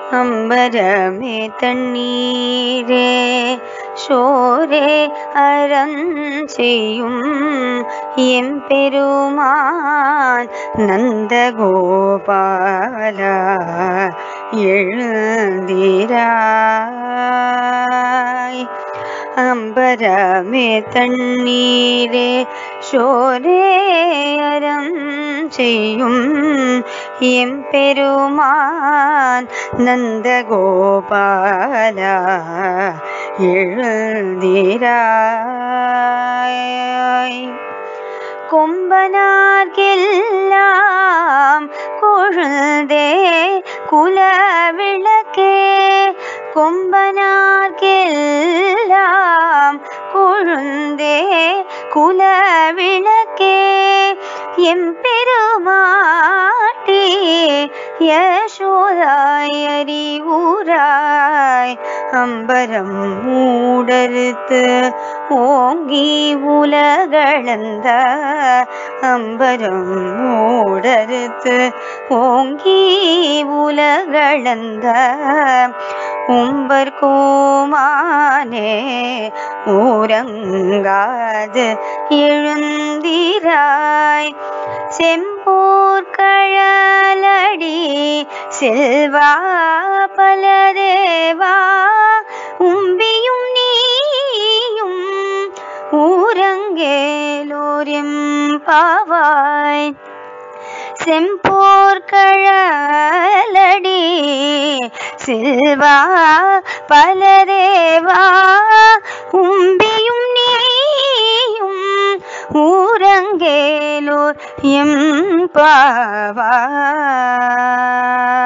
அம்பரமே தண்ணீரே சோரே அறஞ்செய்யும் எம்பெருமான் நந்தகோபாலா எழுந்திராய் அம்பரமே தண்ணீரே சோரே அறம் செய்யும் எம்பெருமான் நந்தகோபாலா எழுந்திராய் கொம்பனார்க்கெல்லாம் கொழுந்தே குலவிளக்கே கொம்பனார்க்கெல்லாம் கொழுந்தே குலவிளக்கே எம்பெருமாட்டி யசோதாய் அறிவுராய் அம்பரம் மூடறுத்து ஓங்கி உலகளந்த அம்பரம் மூடறுத்து ஓங்கி உலகளந்த உம்பர் கோமானே ஊரங்காது எழுந்திராய் செம்போர் கழலடி செல்வா பலதேவா உம்பியும் நீயும் ஊரங்கேலோரியம் பாவாய் செம்போர் கழலடி சில்வா பலதேவா உம்பியும் நீயும் ஊரங்கேலோர் எம் பாவாய்